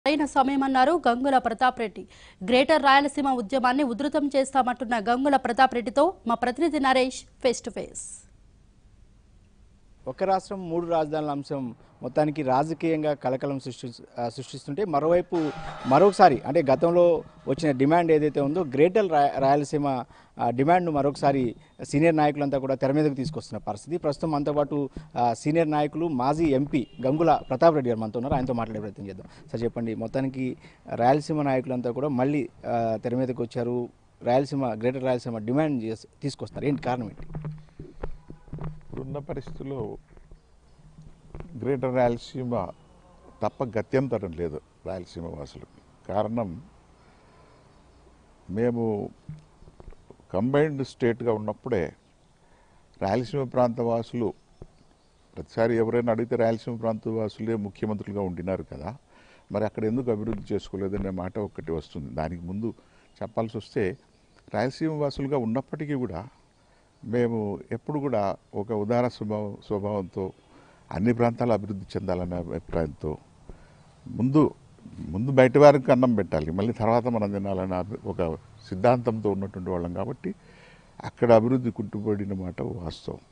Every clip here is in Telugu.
అయిన సమయమన్నారు గంగుల ప్రతాప్ రెడ్డి గ్రేటర్ రాయలసీమ ఉద్యమాన్ని ఉధృతం చేస్తామంటున్న గంగుల ప్రతాప్ రెడ్డితో మా ప్రతినిధి నరేష్ ఫేస్ టు ఫేస్ ఒక రాష్ట్రం మూడు రాజధానుల అంశం మొత్తానికి రాజకీయంగా కలకలం సృష్టి ఆ, సృష్టిస్తుంటే మరోవైపు మరొకసారి అంటే గతంలో వచ్చిన డిమాండ్ ఏదైతే ఉందో గ్రేటర్ రా- రాయలసీమ ఆ, డిమాండ్ను మరొకసారి సీనియర్ నాయకులంతా కూడా తెర మీదకు తీసుకొస్తున్న పరిస్థితి ప్రస్తుతం మనతో పాటు ఆ, సీనియర్ నాయకులు మాజీ ఎంపీ గంగుల ప్రతాప్ రెడ్డి గారు మనతో ఉన్నారు ఆయనతో మాట్లాడే ప్రయత్నం చేద్దాం సార్ చెప్పండి మొత్తానికి రాయలసీమ నాయకులంతా కూడా మళ్ళీ ఆ, తెర మీదకి వచ్చారు రాయలసీమ గ్రేటర్ రాయలసీమ డిమాండ్ చేసి తీసుకొస్తారు ఏంటి కారణం ఏంటి ఇప్పుడున్న పరిస్థితుల్లో గ్రేటర్ రాయలసీమ తప్ప గత్యంతరం లేదు రాయలసీమ వాసులకు కారణం మేము కంబైన్డ్ స్టేట్గా ఉన్నప్పుడే రాయలసీమ ప్రాంత వాసులు ప్రతిసారి ఎవరైనా అడిగితే రాయలసీమ ప్రాంత వాసులే ముఖ్యమంత్రులుగా ఉండినారు కదా మరి అక్కడ ఎందుకు అభివృద్ధి చేసుకోలేదనే మాట ఒక్కటి వస్తుంది దానికి ముందు చెప్పాల్సి వస్తే రాయలసీమ వాసులుగా ఉన్నప్పటికీ కూడా మేము ఎప్పుడు కూడా ఒక ఉదార స్వభావం స్వభావంతో అన్ని ప్రాంతాలు అభివృద్ధి చెందాలనే అభిప్రాయంతో ముందు ముందు బయట వారికి అన్నం పెట్టాలి మళ్ళీ తర్వాత మనం తినాలనే అభి- ఒక సిద్ధాంతంతో ఉన్నటువంటి వాళ్ళం కాబట్టి అక్కడ అభివృద్ధి కుంటుపడిన మాట వాస్తవం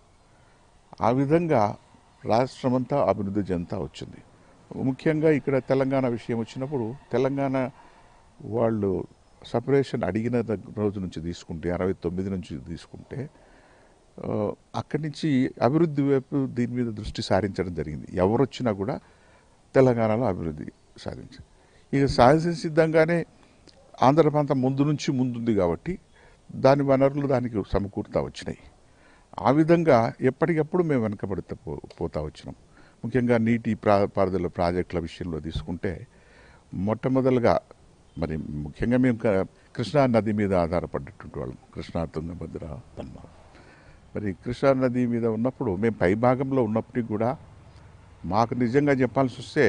ఆ విధంగా రాష్ట్రమంతా అభివృద్ధి చెందుతా వచ్చింది ముఖ్యంగా ఇక్కడ తెలంగాణ విషయం వచ్చినప్పుడు తెలంగాణ వాళ్ళు సపరేషన్ అడిగిన దగ్గ- రోజు నుంచి తీసుకుంటే అరవై తొమ్మిది నుంచి తీసుకుంటే ఆ, అక్కడి నుంచి అభివృద్ధి వైపు దీని మీద దృష్టి సారించడం జరిగింది ఎవరు వచ్చినా కూడా తెలంగాణలో అభివృద్ధి సాధించారు ఇక సహజ సిద్ధంగానే ఆంధ్ర ప్రాంతం ముందు నుంచి ముందుంది కాబట్టి దాని వనరులు దానికి సమకూరుతా వచ్చినాయి ఆ విధంగా ఎప్పటికప్పుడు మేము వెనకబడుతూ పో పోతా వచ్చినాం ముఖ్యంగా నీటి ప్రా పారుదల ప్రాజెక్టుల విషయంలో తీసుకుంటే మొట్టమొదలుగా మరి ముఖ్యంగా మేము క- కృష్ణా నది మీద ఆధారపడ్డటువంటి వాళ్ళం కృష్ణా తుంగభద్ర పన్మ మరి కృష్ణా నది మీద ఉన్నప్పుడు మేము పై భాగంలో ఉన్నప్పటికీ కూడా మాకు నిజంగా చెప్పాల్సి వస్తే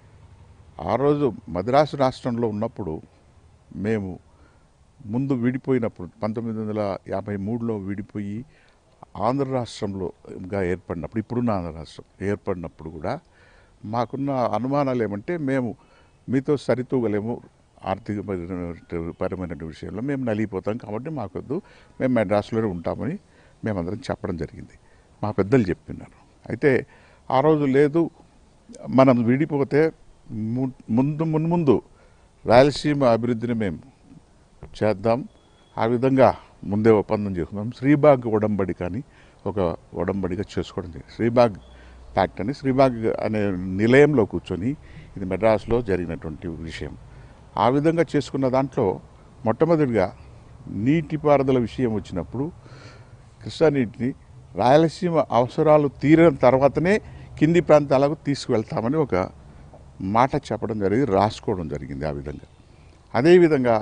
ఆ రోజు మద్రాసు రాష్ట్రంలో ఉన్నప్పుడు మేము ముందు విడిపోయినప్పుడు పంతొమ్మిది వందల యాభై మూడులో విడిపోయి ఆంధ్ర రాష్ట్రంలోగా ఏర్పడినప్పుడు ఇప్పుడున్న ఆంధ్ర రాష్ట్రం ఏర్పడినప్పుడు కూడా మాకున్న అనుమానాలు ఏమంటే మేము మీతో సరితూగలేము ఆర్థిక పరమైన విషయంలో మేము నలిగిపోతాం కాబట్టి మాకొద్దు మేము మెడ్రాస్లోనే ఉంటామని మేమందరం చెప్పడం జరిగింది మా పెద్దలు చెప్పినారు అయితే ఆ రోజు లేదు మనం విడిపోతే ము- ముందు మున్ముందు రాయలసీమ అభివృద్ధిని మేము చేద్దాం ఆ విధంగా ముందే ఒప్పందం చేసుకుందాం శ్రీబాగ్ ఒడంబడి కానీ ఒక ఒడంబడిగా చేసుకోవడం జరిగింది శ్రీబాగ్ ప్యాక్ట్ అని శ్రీబాగ్ అనే నిలయంలో కూర్చొని ఇది మెడ్రాస్లో జరిగినటువంటి విషయం ఆ విధంగా చేసుకున్న దాంట్లో మొట్టమొదటిగా నీటిపారుదల విషయం వచ్చినప్పుడు కృష్ణా నీటిని రాయలసీమ అవసరాలు తీరిన తర్వాతనే కింది ప్రాంతాలకు తీసుకువెళ్తామని ఒక మాట చెప్పడం జరిగింది రాసుకోవడం జరిగింది ఆ విధంగా అదేవిధంగా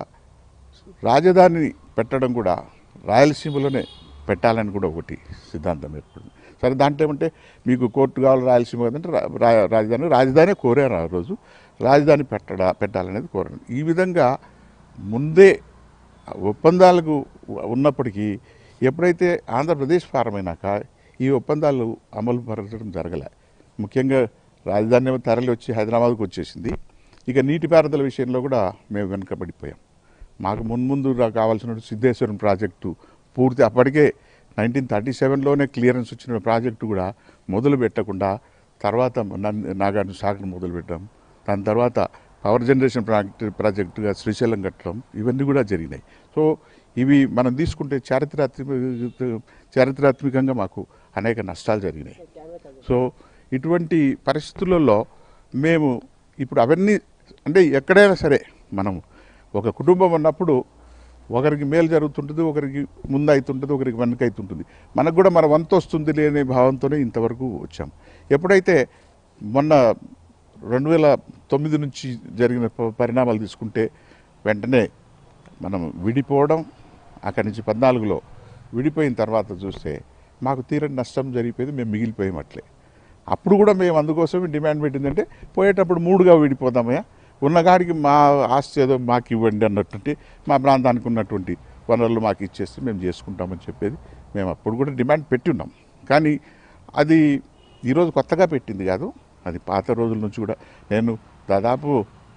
రాజధాని పెట్టడం కూడా రాయలసీమలోనే పెట్టాలని కూడా ఒకటి సిద్ధాంతం ఏర్పడింది సరే దాంట్లో ఏమంటే మీకు కోర్టు కావాలి రాయలసీమ కదంటే రా- రా- రాజధాని రాజధాని కోరారు ఆ రోజు రాజధాని పెట్టడా పెట్టాలనేది కోరారు ఈ విధంగా ముందే ఒప్పందాలకు ఉన్నప్పటికీ ఎప్పుడైతే ఆంధ్రప్రదేశ్ ప్రారంభమైనాక ఈ ఒప్పందాలు అమలు పరచడం జరగలే ముఖ్యంగా రాజధాని ఏమో తరలి వచ్చి హైదరాబాద్కు వచ్చేసింది ఇక నీటిపారుదల విషయంలో కూడా మేము వెనుకబడిపోయాం మాకు మున్ముందు రా- కావాల్సిన సిద్ధేశ్వరం ప్రాజెక్టు పూర్తి అప్పటికే నైన్టీన్ థర్టీ సెవెన్లోనే క్లియరెన్స్ వచ్చిన ప్రాజెక్టు కూడా మొదలు పెట్టకుండా తర్వాత నన్- నాగార్జున సాగర్ మొదలు పెట్టడం దాని తర్వాత పవర్ జనరేషన్ ప్రాజెక్టు ప్రాజెక్టుగా శ్రీశైలం కట్టడం ఇవన్నీ కూడా జరిగినాయి సో ఇవి మనం తీసుకుంటే చారిత్రాత్మక చారిత్రాత్మకంగా మాకు అనేక నష్టాలు జరిగినాయి సో ఇటువంటి పరిస్థితులలో మేము ఇప్పుడు అవన్నీ అంటే ఎక్కడైనా సరే మనం ఒక కుటుంబం ఉన్నప్పుడు ఒకరికి మేలు జరుగుతుంటుంది ఒకరికి ముందు అవుతుంటుంది ఒకరికి వెనక అవుతుంటుంది మనకు కూడా మన వంతు వస్తుంది లేని భావంతోనే ఇంతవరకు వచ్చాం ఎప్పుడైతే మొన్న రెండు వేల తొమ్మిది నుంచి జరిగిన ప- పరిణామాలు తీసుకుంటే వెంటనే మనం విడిపోవడం అక్కడి నుంచి పద్నాలుగులో విడిపోయిన తర్వాత చూస్తే మాకు తీరని నష్టం జరిగిపోయింది మేము మిగిలిపోయాం అట్లే అప్పుడు కూడా మేము అందుకోసమే డిమాండ్ పెట్టిందంటే పోయేటప్పుడు మూడుగా విడిపోదామయ్యా ఉన్నగాడికి మా ఆస్తి ఏదో మాకు ఇవ్వండి అన్నటువంటి మా ప్రాంతానికి ఉన్నటువంటి వనరులు మాకు ఇచ్చేస్తే మేము చేసుకుంటామని చెప్పేది మేము అప్పుడు కూడా డిమాండ్ పెట్టి ఉన్నాం కానీ అది ఈరోజు కొత్తగా పెట్టింది కాదు అది పాత రోజుల నుంచి కూడా నేను దాదాపు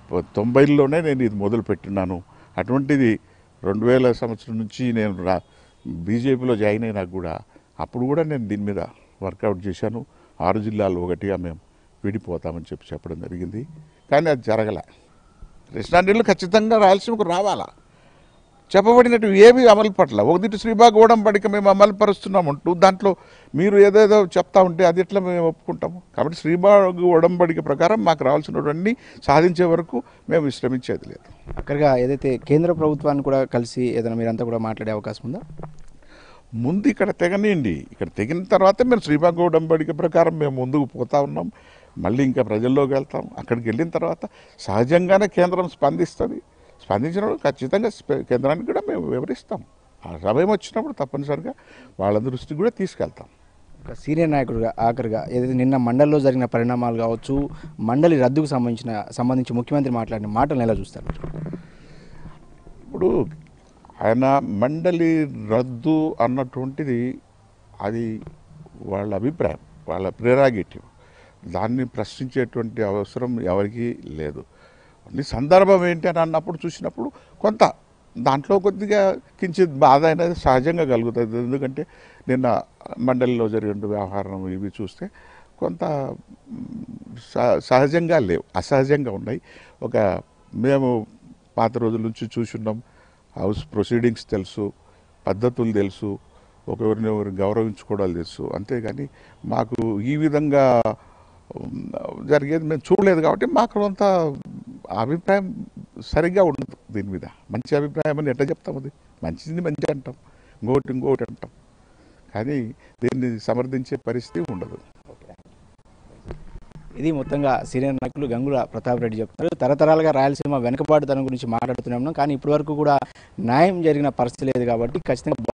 ప- తొంభైలోనే నేను ఇది మొదలు పెట్టినాను అటువంటిది రెండు వేల సంవత్సరం నుంచి నేను రా బీజేపీలో జాయిన్ అయినాక కూడా అప్పుడు కూడా నేను దీని మీద వర్కౌట్ చేశాను ఆరు జిల్లాలు ఒకటిగా మేము విడిపోతామని చెప్పి చెప్పడం జరిగింది కానీ అది జరగలే కృష్ణా నీళ్ళు ఖచ్చితంగా రాయలసీమకు రావాలా చెప్పబడినట్టు ఏవి అమలు పట్ల ఒకటి శ్రీబాగ్ ఓడంబడిక మేము అమలు పరుస్తున్నామంటూ దాంట్లో మీరు ఏదేదో చెప్తా ఉంటే అది ఎట్లా మేము ఒప్పుకుంటాము కాబట్టి శ్రీబాగ్ ఓడంబడిక ప్రకారం మాకు రావాల్సినవన్నీ సాధించే వరకు మేము విశ్రమించేది లేదు అక్కడగా ఏదైతే కేంద్ర ప్రభుత్వాన్ని కూడా కలిసి ఏదైనా మీరంతా కూడా మాట్లాడే అవకాశం ఉందా ముందు ఇక్కడ తెగనియండి ఇక్కడ తెగిన తర్వాత మేము శ్రీబాగ్ ఓడంబడిక ప్రకారం మేము ముందుకు పోతా ఉన్నాం మళ్ళీ ఇంకా ప్రజల్లోకి వెళ్తాం అక్కడికి వెళ్ళిన తర్వాత సహజంగానే కేంద్రం స్పందిస్తుంది స్పందించినప్పుడు ఖచ్చితంగా స్ప- కేంద్రానికి కూడా మేము వివరిస్తాం ఆ సమయం వచ్చినప్పుడు తప్పనిసరిగా వాళ్ళ దృష్టికి కూడా తీసుకెళ్తాం ఒక సీనియర్ నాయకుడుగా ఆఖరిగా ఏదైతే నిన్న మండలిలో జరిగిన పరిణామాలు కావచ్చు మండలి రద్దుకు సంబంధించిన సంబంధించి ముఖ్యమంత్రి మాట్లాడిన మాటలను ఎలా చూస్తారు మీరు? ఇప్పుడు ఆయన మండలి రద్దు అన్నటువంటిది అది వాళ్ళ అభిప్రాయం వాళ్ళ ప్రేరాగేటివ్ దాన్ని ప్రశ్నించేటువంటి అవసరం ఎవరికీ లేదు అన్ని సందర్భం ఏంటి అని అన్నప్పుడు చూసినప్పుడు కొంత దాంట్లో కొద్దిగా కించిత్ బాధ అనేది సహజంగా కలుగుతుంది ఎందుకంటే నిన్న మండలిలో జరిగిన వ్యవహారం ఇవి చూస్తే కొంత మ్, స- సహజంగా లేవు అసహజంగా ఉన్నాయి ఒక మేము పాత రోజుల నుంచి చూసున్నాం హౌస్ ప్రొసీడింగ్స్ తెలుసు పద్ధతులు తెలుసు ఒకరిని ఒకరు గౌరవించుకోవడాలు తెలుసు అంతేగాని మాకు ఈ విధంగా ఉమ్, జరిగేది మేము చూడలేదు కాబట్టి మాకు అంత అభిప్రాయం సరిగ్గా ఉండదు దీని మీద మంచి అభిప్రాయం అని ఎట్లా చెప్తాం అది మంచిది మంచి అంటాం ఇంకోటి ఇంకోటి అంటాం కానీ దీన్ని సమర్థించే పరిస్థితి ఉండదు ఇది మొత్తంగా సీనియర్ నాయకులు గంగుల ప్రతాప్ రెడ్డి చెప్తున్నారు తరతరాలుగా రాయలసీమ వెనుకబాటుతనం గురించి మాట్లాడుతూనే ఉన్నాం కానీ ఇప్పటివరకు కూడా న్యాయం జరిగిన పరిస్థితి లేదు కాబట్టి ఖచ్చితంగా